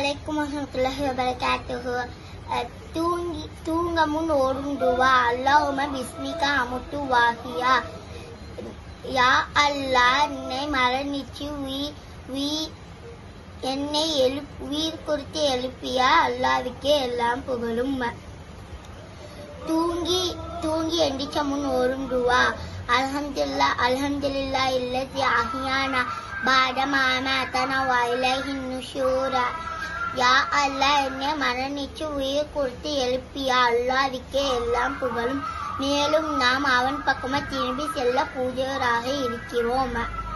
வலைக்கும் வரமத்துல்லாஹி வபரகாத்துஹு அஹ், தூங்கி தூங்க முன் ஓடும் துவா அல்லாஹும பிஸ்மிகா அமுட்டு வாஹியா யா அல்லாஹ் என்னை மரணிச்சு வீ வீ என்னை எழு உயிர் கொடுத்து எழுப்பியா அல்லாவுக்கே எல்லாம் புகழும் தூங்கி தூங்கி எந்திரிச்ச முன் ஓடும் துவா அல்ஹம்துல்லா அல்ஹம்துலில்லா இல்லதி அஹ்யானா பாடமா மாதனா வயலஹின் நுஷூரா யா அல்லாஹ் என்னை மரணிச்சு உயிர் கொடுத்து எழுப்பியா அல்லாஹ்வுக்கே எல்லாம் புகழும் மேலும் நாம் அவன் பக்கமா திரும்பி செல்ல பூஜையராக இருக்கிறோம்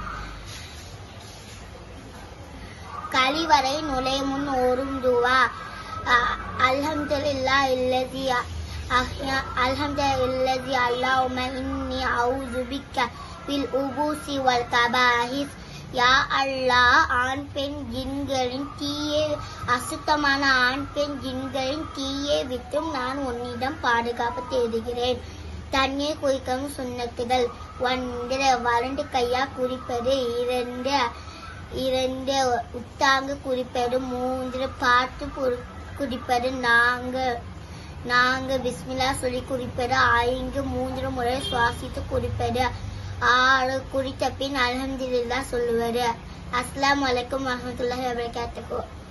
கழிவறை நுழைய முன் ஓடும் துவா அல்ஹம்துலில்லா இல்லதி அல்ஹம்துலில்லதி அல்லாஹும இன்னி அவுது பிக்க பில் உபூசி வல் கபாஹிஸ் யா அல்லாஹ் ஆண் பெண் ஜின்களின் தீயே அசுத்தமான ஆண் பெண் ஜின்களின் தீயை விட்டும் நான் உன்னிடம் பாதுகாப்பு தேடுகிறேன் தண்ணீர் குடிக்கவும் சுண்ணத்துகள் ஒன்று வறண்டு கையா குறிப்பது இரண்டு இரண்டு உத்தாங்கு குறிப்பது மூன்று பார்த்து குறி- குறிப்பது நான்கு நான்கு பிஸ்மில்லா சொல்லி குறிப்பது ஐந்து மூன்று முறை சுவாசித்து குறிப்பது ஆறு குறித்த பின் அல்ஹம்துலில்லாஹ் சொல்லுவது அஸ்ஸலாமு அலைக்கும் வரஹ்மத்துல்லாஹி வபரகாத்துஹு